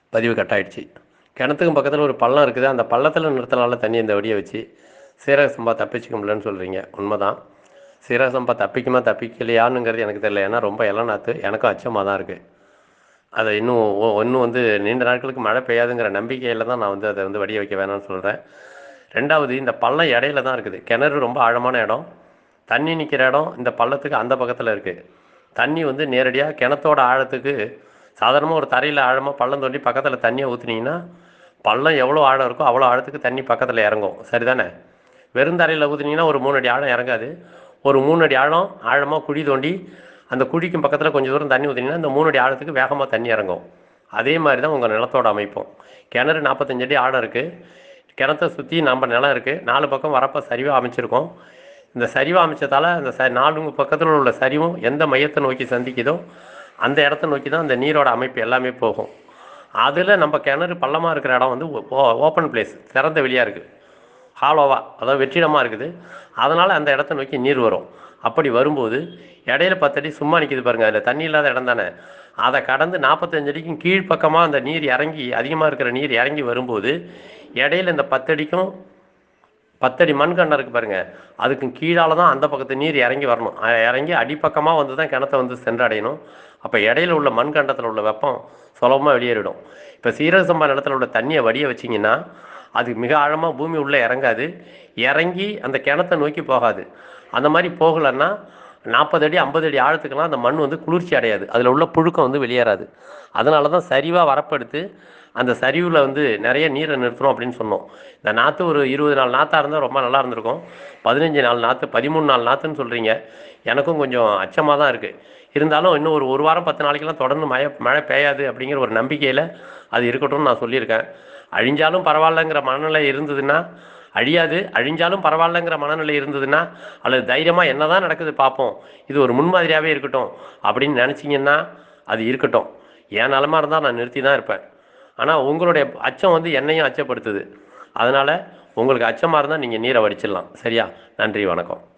பதிவு கட் ஆயிடுச்சு கிணத்துக்கும் பக்கத்தில் ஒரு பள்ளம் இருக்குது அந்த பள்ளத்தில் நிறுத்தினால தண்ணி இந்த வடியை வச்சு சீரக சம்பா தப்பிச்சுக்க முடியலன்னு சொல்கிறீங்க உண்மைதான் சீரக சம்பா தப்பிக்குமா தப்பிக்கலையானுங்கிறது எனக்கு தெரியல ஏன்னா ரொம்ப இளநாத்து எனக்கும் அச்சமாக தான் இருக்குது அதை இன்னும் ஒ- இன்னும் வந்து நீண்ட நாட்களுக்கு மழை பெய்யாதுங்கிற நம்பிக்கையில் தான் நான் வந்து அதை வந்து வடிய வைக்க வேணாம்னு சொல்கிறேன் ரெண்டாவது இந்த பள்ளம் இடையில தான் இருக்குது கிணறு ரொம்ப ஆழமான இடம் தண்ணி நிற்கிற இடம் இந்த பள்ளத்துக்கு அந்த பக்கத்தில் இருக்குது தண்ணி வந்து நேரடியாக கிணத்தோட ஆழத்துக்கு சாதாரணமாக ஒரு தரையில் ஆழமாக பள்ளம் தோண்டி பக்கத்தில் தண்ணியை ஊற்றுனீங்கன்னா பள்ளம் எவ்வளோ ஆழம் இருக்கோ அவ்வளோ ஆழத்துக்கு தண்ணி பக்கத்தில் இறங்கும் சரிதானே வெறும் தரையில் ஊற்றுனீங்கன்னா ஒரு மூணு அடி ஆழம் இறங்காது ஒரு மூணு அடி ஆழம் ஆழமாக குழி தோண்டி அந்த குழிக்கும் பக்கத்தில் கொஞ்சம் தூரம் தண்ணி ஊற்றினீங்கன்னா இந்த மூணு அடி ஆழத்துக்கு வேகமாக தண்ணி இறங்கும் அதே மாதிரி தான் உங்கள் நிலத்தோட அமைப்பும் கிணறு நாற்பத்தஞ்சு அடி ஆழம் இருக்குது கிணத்தை சுற்றி நம்ம நிலம் இருக்குது நாலு பக்கம் வரப்போ சரிவாக அமைச்சிருக்கோம் இந்த சரிவாக அமைச்சதால் அந்த ச நாலு பக்கத்தில் உள்ள சரிவும் எந்த மையத்தை நோக்கி சந்திக்குதோ அந்த இடத்த நோக்கி தான் அந்த நீரோட அமைப்பு எல்லாமே போகும் அதில் நம்ம கிணறு பள்ளமாக இருக்கிற இடம் வந்து ஓப்பன் பிளேஸ் திறந்த வெளியாக இருக்குது ஹாலோவாக அதாவது வெற்றிடமாக இருக்குது அதனால் அந்த இடத்த நோக்கி நீர் வரும் அப்படி வரும்போது இடையில பத்தடி சும்மா நிற்கிது பாருங்கள் அதில் தண்ணி இல்லாத இடம் தானே அதை கடந்து நாற்பத்தஞ்சு அடிக்கும் கீழ்ப்பக்கமாக அந்த நீர் இறங்கி அதிகமாக இருக்கிற நீர் இறங்கி வரும்போது இடையில இந்த பத்தடிக்கும் பத்தடி மண்கண்டம் இருக்குது பாருங்க அதுக்கு கீழால தான் அந்த பக்கத்து நீர் இறங்கி வரணும் அஹ் இறங்கி அடிப்பக்கமாக வந்து தான் கிணத்தை வந்து சென்றடையணும் அப்போ இடையில உள்ள மண்கண்டத்தில் உள்ள வெப்பம் சுலபமாக வெளியேறிடும் இப்போ சீரக சம்பா நிலத்தில் உள்ள தண்ணியை வடிய வச்சிங்கன்னா அது மிக ஆழமாக பூமி உள்ளே இறங்காது இறங்கி அந்த கிணத்தை நோக்கி போகாது அந்த மாதிரி போகலைன்னா நாற்பது அடி ஐம்பது அடி ஆழத்துக்கெல்லாம் அந்த மண் வந்து குளிர்ச்சி அடையாது அதில் உள்ள புழுக்கம் வந்து வெளியேறாது அதனால தான் சரிவாக வரப்படுத்து அந்த சரிவில் வந்து நிறைய நீரை நிறுத்தணும் அப்படின்னு சொன்னோம் இந்த நாற்று ஒரு இருபது நாள் நாற்றாக இருந்தால் ரொம்ப நல்லா இருந்திருக்கும் பதினஞ்சு நாள் நாற்று பதிமூணு நாள் நாற்றுன்னு சொல்கிறீங்க எனக்கும் கொஞ்சம் அச்சமாக தான் இருக்குது இருந்தாலும் இன்னும் ஒரு ஒரு வாரம் பத்து நாளைக்கெல்லாம் தொடர்ந்து மழை மழை பெய்யாது அப்படிங்கிற ஒரு நம்பிக்கையில் அது இருக்கட்டும்னு நான் சொல்லியிருக்கேன் அழிஞ்சாலும் பரவாயில்லைங்கிற மனநிலை இருந்ததுன்னா அழியாது அழிஞ்சாலும் பரவாயில்லைங்கிற மனநிலை இருந்ததுன்னா அல்லது தைரியமாக என்ன தான் நடக்குது பார்ப்போம் இது ஒரு முன்மாதிரியாகவே இருக்கட்டும் அப்படின்னு நினச்சிங்கன்னா அது இருக்கட்டும் என் நிலமா இருந்தால் நான் நிறுத்தி தான் இருப்பேன் ஆனால் உங்களுடைய அச்சம் வந்து என்னையும் அச்சப்படுத்துது அதனால் உங்களுக்கு அச்சமாக இருந்தால் நீங்கள் நீரை வடிச்சிடலாம் சரியா நன்றி வணக்கம்